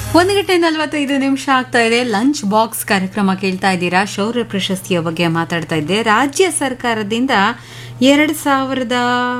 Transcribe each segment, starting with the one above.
ಒಂದು ಗಂಟೆ ನಲವತ್ತೈದು ನಿಮಿಷ ಆಗ್ತಾ ಇದೆ ಲಂಚ್ ಬಾಕ್ಸ್ ಕಾರ್ಯಕ್ರಮ ಕೇಳ್ತಾ ಇದ್ದೀರಾ ಶೌರ್ಯ ಪ್ರಶಸ್ತಿಯ ಬಗ್ಗೆ ಮಾತಾಡ್ತಾ ಇದ್ದೆ ರಾಜ್ಯ ಸರ್ಕಾರದಿಂದ ಎರಡು ಸಾವಿರದ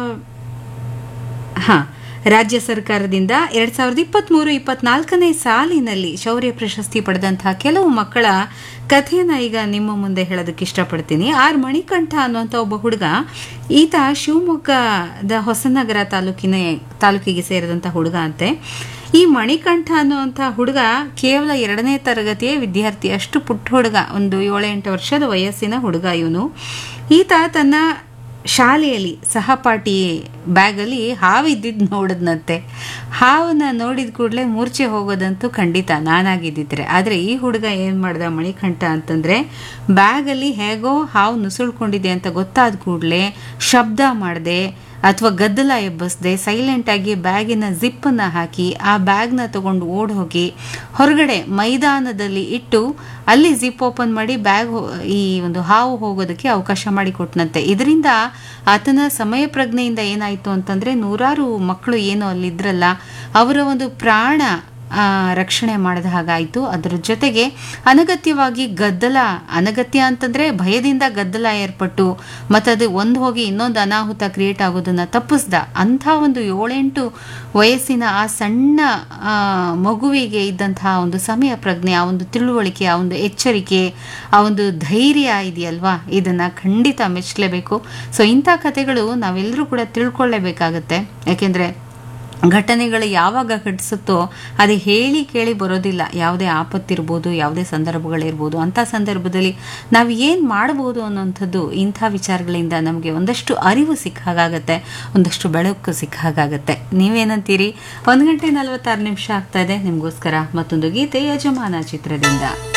ಹಾ ರಾಜ್ಯ ಸರ್ಕಾರದಿಂದ ಎರಡ್ ಸಾವಿರದ ಇಪ್ಪತ್ತ್ಮೂರು ಇಪ್ಪತ್ನಾಲ್ಕನೇ ಸಾಲಿನಲ್ಲಿ ಶೌರ್ಯ ಪ್ರಶಸ್ತಿ ಪಡೆದಂತಹ ಕೆಲವು ಮಕ್ಕಳ ಕಥೆಯನ್ನ ಈಗ ನಿಮ್ಮ ಮುಂದೆ ಹೇಳೋದಕ್ಕೆ ಇಷ್ಟಪಡ್ತೀನಿ ಆರ್ ಮಣಿಕಂಠ ಅನ್ನುವಂಥ ಒಬ್ಬ ಹುಡುಗ ಈತ ಶಿವಮೊಗ್ಗದ ಹೊಸನಗರ ತಾಲೂಕಿನ ತಾಲೂಕಿಗೆ ಸೇರಿದಂಥ ಹುಡುಗ ಅಂತೆ ಈ ಮಣಿಕಂಠ ಅನ್ನುವಂಥ ಹುಡುಗ ಕೇವಲ ಎರಡನೇ ತರಗತಿಯ ವಿದ್ಯಾರ್ಥಿ ಅಷ್ಟು ಪುಟ್ಟ ಹುಡುಗ ಒಂದು ಏಳೆಂಟು ವರ್ಷದ ವಯಸ್ಸಿನ ಹುಡುಗ ಇವನು ಈತ ತನ್ನ ಶಾಲೆಯಲ್ಲಿ ಸಹಪಾಠಿ ಬ್ಯಾಗಲ್ಲಿ ಹಾವಿದ್ದಿದ್ದು ನೋಡಿದ್ನಂತೆ ಹಾವನ್ನ ನೋಡಿದ ಕೂಡಲೇ ಮೂರ್ಛೆ ಹೋಗೋದಂತೂ ಖಂಡಿತ ನಾನಾಗಿದ್ದಿದ್ರೆ ಆದರೆ ಈ ಹುಡುಗ ಏನು ಮಾಡ್ದ ಮಣಿಕಂಠ ಅಂತಂದರೆ ಬ್ಯಾಗಲ್ಲಿ ಹೇಗೋ ಹಾವು ನುಸುಳ್ಕೊಂಡಿದೆ ಅಂತ ಗೊತ್ತಾದ ಕೂಡಲೇ ಶಬ್ದ ಮಾಡದೆ ಅಥವಾ ಗದ್ದಲ ಎಬ್ಬಿಸದೆ ಸೈಲೆಂಟಾಗಿ ಬ್ಯಾಗಿನ ಜಿಪ್ಪನ್ನು ಹಾಕಿ ಆ ಬ್ಯಾಗ್ನ ತಗೊಂಡು ಓಡ್ ಹೋಗಿ ಹೊರಗಡೆ ಮೈದಾನದಲ್ಲಿ ಇಟ್ಟು ಅಲ್ಲಿ ಜಿಪ್ ಓಪನ್ ಮಾಡಿ ಬ್ಯಾಗ್ ಈ ಒಂದು ಹಾವು ಹೋಗೋದಕ್ಕೆ ಅವಕಾಶ ಮಾಡಿಕೊಟ್ನಂತೆ ಇದರಿಂದ ಆತನ ಸಮಯ ಪ್ರಜ್ಞೆಯಿಂದ ಏನಾಯಿತು ಅಂತಂದರೆ ನೂರಾರು ಮಕ್ಕಳು ಏನು ಅಲ್ಲಿದ್ರಲ್ಲ ಅವರ ಒಂದು ಪ್ರಾಣ ಆ, ರಕ್ಷಣೆ ಮಾಡಿದ ಹಾಗಾಯಿತು ಅದರ ಜೊತೆಗೆ ಅನಗತ್ಯವಾಗಿ ಗದ್ದಲ ಅನಗತ್ಯ ಅಂತಂದರೆ ಭಯದಿಂದ ಗದ್ದಲ ಏರ್ಪಟ್ಟು ಮತ್ತು ಅದು ಒಂದು ಹೋಗಿ ಇನ್ನೊಂದು ಅನಾಹುತ ಕ್ರಿಯೇಟ್ ಆಗೋದನ್ನು ತಪ್ಪಿಸ್ದ ಅಂಥ ಒಂದು ಏಳೆಂಟು ವಯಸ್ಸಿನ ಆ ಸಣ್ಣ ಆ, ಮಗುವಿಗೆ ಇದ್ದಂತಹ ಒಂದು ಸಮಯ ಪ್ರಜ್ಞೆ ಆ ಒಂದು ತಿಳುವಳಿಕೆ ಆ ಒಂದು ಎಚ್ಚರಿಕೆ ಆ ಒಂದು ಧೈರ್ಯ ಇದೆಯಲ್ವಾ ಇದನ್ನು ಖಂಡಿತ ಮೆಚ್ಚಲೇಬೇಕು ಸೊ ಇಂಥ ಕಥೆಗಳು ನಾವೆಲ್ಲರೂ ಕೂಡ ತಿಳ್ಕೊಳ್ಳೇಬೇಕಾಗತ್ತೆ ಯಾಕೆಂದರೆ ಘಟನೆಗಳು ಯಾವಾಗ ಘಟಿಸುತ್ತೋ ಅದು ಹೇಳಿ ಕೇಳಿ ಬರೋದಿಲ್ಲ ಯಾವುದೇ ಆಪತ್ತಿರ್ಬೋದು ಯಾವುದೇ ಸಂದರ್ಭಗಳಿರ್ಬೋದು ಅಂಥ ಸಂದರ್ಭದಲ್ಲಿ ನಾವು ಏನು ಮಾಡ್ಬೋದು ಅನ್ನೋಂಥದ್ದು ಇಂಥ ವಿಚಾರಗಳಿಂದ ನಮಗೆ ಒಂದಷ್ಟು ಅರಿವು ಸಿಕ್ಕ ಹಾಗಾಗತ್ತೆ ಒಂದಷ್ಟು ಬೆಳಕು ಸಿಕ್ಕ ಹಾಗಾಗತ್ತೆ ನೀವೇನಂತೀರಿ ಒಂದು ಗಂಟೆ ನಲವತ್ತಾರು ನಿಮಿಷ ಆಗ್ತಾ ಇದೆ ನಿಮಗೋಸ್ಕರ ಮತ್ತೊಂದು ಗೀತೆ ಯಜಮಾನ ಚಿತ್ರದಿಂದ